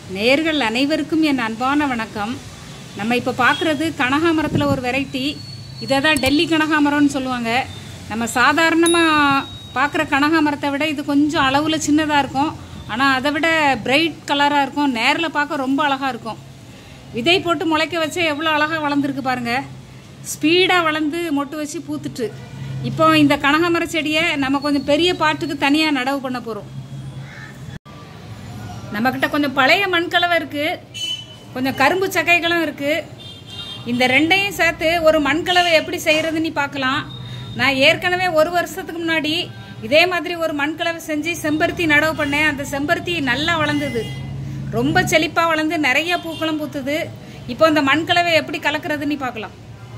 நேர்கள் அனைவருக்கும் என் அன்பான வணக்கம் நம்ம இப்போ பார்க்குறது கனகாமரத்தில் ஒரு வெரைட்டி இதை தான் டெல்லி கனகாமரம்னு சொல்லுவாங்க நம்ம சாதாரணமாக பார்க்குற கனகாமரத்தை விட இது கொஞ்சம் அளவில் சின்னதாக இருக்கும் ஆனால் அதை விட பிரைட் கலராக இருக்கும் நேரில் பார்க்க ரொம்ப அழகாக இருக்கும் விதை போட்டு முளைக்க வச்சு எவ்வளோ அழகாக வளர்ந்துருக்கு பாருங்க ஸ்பீடாக வளர்ந்து மொட்டு வச்சு பூத்துட்டு இப்போ இந்த கனகாமர செடியை நம்ம கொஞ்சம் பெரிய பாட்டுக்கு தனியாக நடவு பண்ண போகிறோம் நம்மக்கிட்ட கொஞ்சம் பழைய மண்கலவை இருக்குது கொஞ்சம் கரும்பு சக்கைகளும் இருக்குது இந்த ரெண்டையும் சேர்த்து ஒரு மண்கலவை எப்படி செய்கிறதுன்னு பார்க்கலாம் நான் ஏற்கனவே ஒரு வருஷத்துக்கு முன்னாடி இதே மாதிரி ஒரு மண்கலவை செஞ்சு செம்பருத்தி நடவு பண்ணேன் அந்த செம்பருத்தி நல்லா வளர்ந்தது ரொம்ப செழிப்பாக வளர்ந்து நிறைய பூக்களும் பூத்துது இப்போ இந்த மண்கலவை எப்படி கலக்கிறதுன்னு பார்க்கலாம்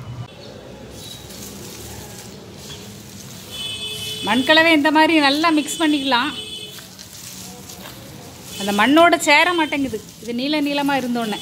மண்கலவை இந்த மாதிரி நல்லா மிக்ஸ் பண்ணிக்கலாம் அந்த மண்ணோட சேர மாட்டேங்குது இது நீல நீளமாக இருந்தோடனே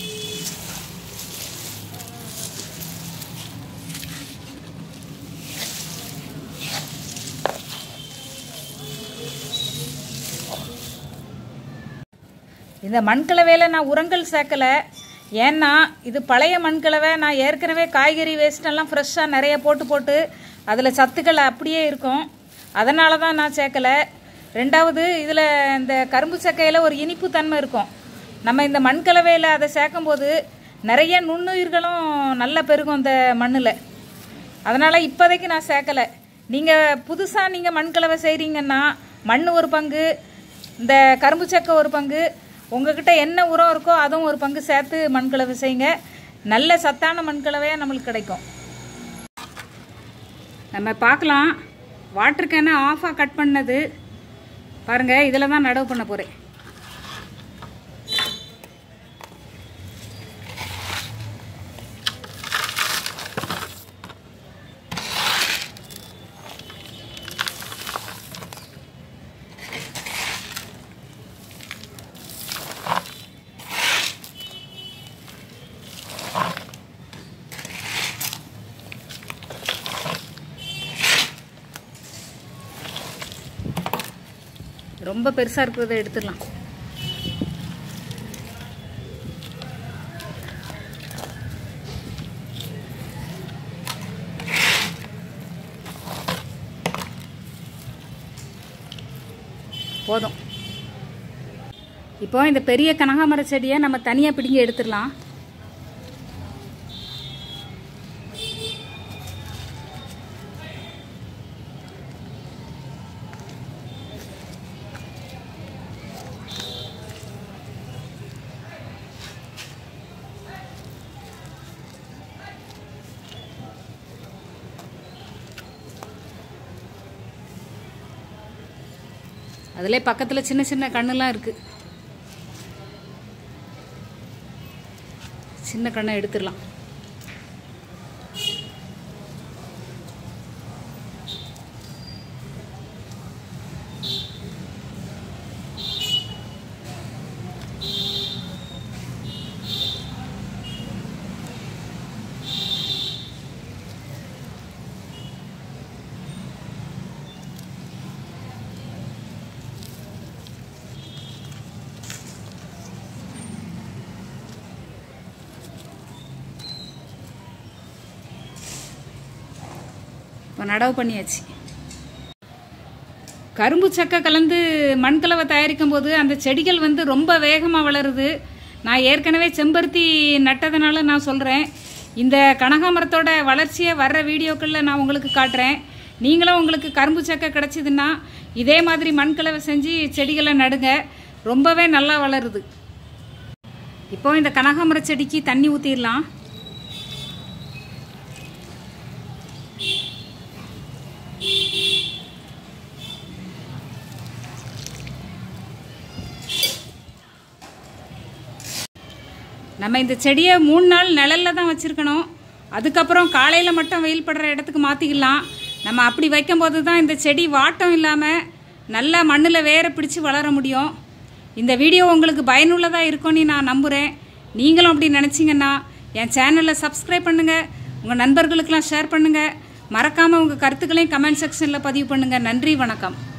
இந்த மண்கலவையில் நான் உரங்கள் சேர்க்கலை ஏன்னா இது பழைய மண்கலவை நான் ஏற்கனவே காய்கறி வேஸ்டெல்லாம் ஃப்ரெஷ்ஷாக நிறைய போட்டு போட்டு அதில் சத்துக்கள் அப்படியே இருக்கும் அதனால தான் நான் சேர்க்கலை ரெண்டாவது இதில் இந்த கரும்பு சக்கையில் ஒரு இனிப்பு தன்மை இருக்கும் நம்ம இந்த மண்கலவையில் அதை சேர்க்கும்போது நிறைய நுண்ணுயிர்களும் நல்லா பெருகும் இந்த மண்ணில் அதனால் இப்போதைக்கு நான் சேர்க்கலை நீங்கள் புதுசாக நீங்கள் மண்கலவை செய்கிறீங்கன்னா மண் ஒரு பங்கு இந்த கரும்பு சக்கை ஒரு பங்கு உங்ககிட்ட என்ன உரம் இருக்கோ அதுவும் ஒரு பங்கு சேர்த்து மண்கலவை செய்யுங்க நல்ல சத்தான மண்கலவையாக நம்மளுக்கு கிடைக்கும் நம்ம பார்க்கலாம் வாட்டர் கேனை ஆஃபாக கட் பண்ணது பாருங்கள் இதில் தான் நடவு பண்ண போகிறேன் ரொம்ப பெருசாக இருக்கிறத எடுத்துடலாம் போதும் இப்போ இந்த பெரிய கனகாமர செடியை நம்ம தனியாக பிடுங்கி எடுத்துடலாம் அதிலே பக்கத்தில் சின்ன சின்ன கண்ணுலாம் இருக்குது சின்ன கண்ணை எடுத்துடலாம் இப்போ நடவு பண்ணியாச்சு கரும்பு சக்கை கலந்து மண்கலவை தயாரிக்கும் போது அந்த செடிகள் வந்து ரொம்ப வேகமாக வளருது நான் ஏற்கனவே செம்பருத்தி நட்டதுனால நான் சொல்கிறேன் இந்த கனகாமரத்தோட வளர்ச்சியை வர்ற வீடியோக்களில் நான் உங்களுக்கு காட்டுறேன் நீங்களும் உங்களுக்கு கரும்பு சக்கை கிடச்சிதுன்னா இதே மாதிரி மண்கலவை செஞ்சு செடிகளை நடுங்க ரொம்பவே நல்லா வளருது இப்போ இந்த கனகாமர செடிக்கு தண்ணி ஊற்றிடலாம் நம்ம இந்த செடியை மூணு நாள் நிழலில் தான் வச்சுருக்கணும் அதுக்கப்புறம் காலையில் மட்டும் வெயில் படுற இடத்துக்கு மாற்றிக்கலாம் நம்ம அப்படி வைக்கும்போது தான் இந்த செடி வாட்டம் இல்லாமல் நல்லா மண்ணில் வேற பிடிச்சி வளர முடியும் இந்த வீடியோ உங்களுக்கு பயனுள்ளதாக இருக்கும்னு நான் நம்புகிறேன் நீங்களும் அப்படி நினச்சிங்கன்னா என் சேனலை சப்ஸ்கிரைப் பண்ணுங்கள் உங்கள் நண்பர்களுக்கெல்லாம் ஷேர் பண்ணுங்கள் மறக்காமல் உங்கள் கருத்துக்களையும் கமெண்ட் செக்ஷனில் பதிவு பண்ணுங்கள் நன்றி வணக்கம்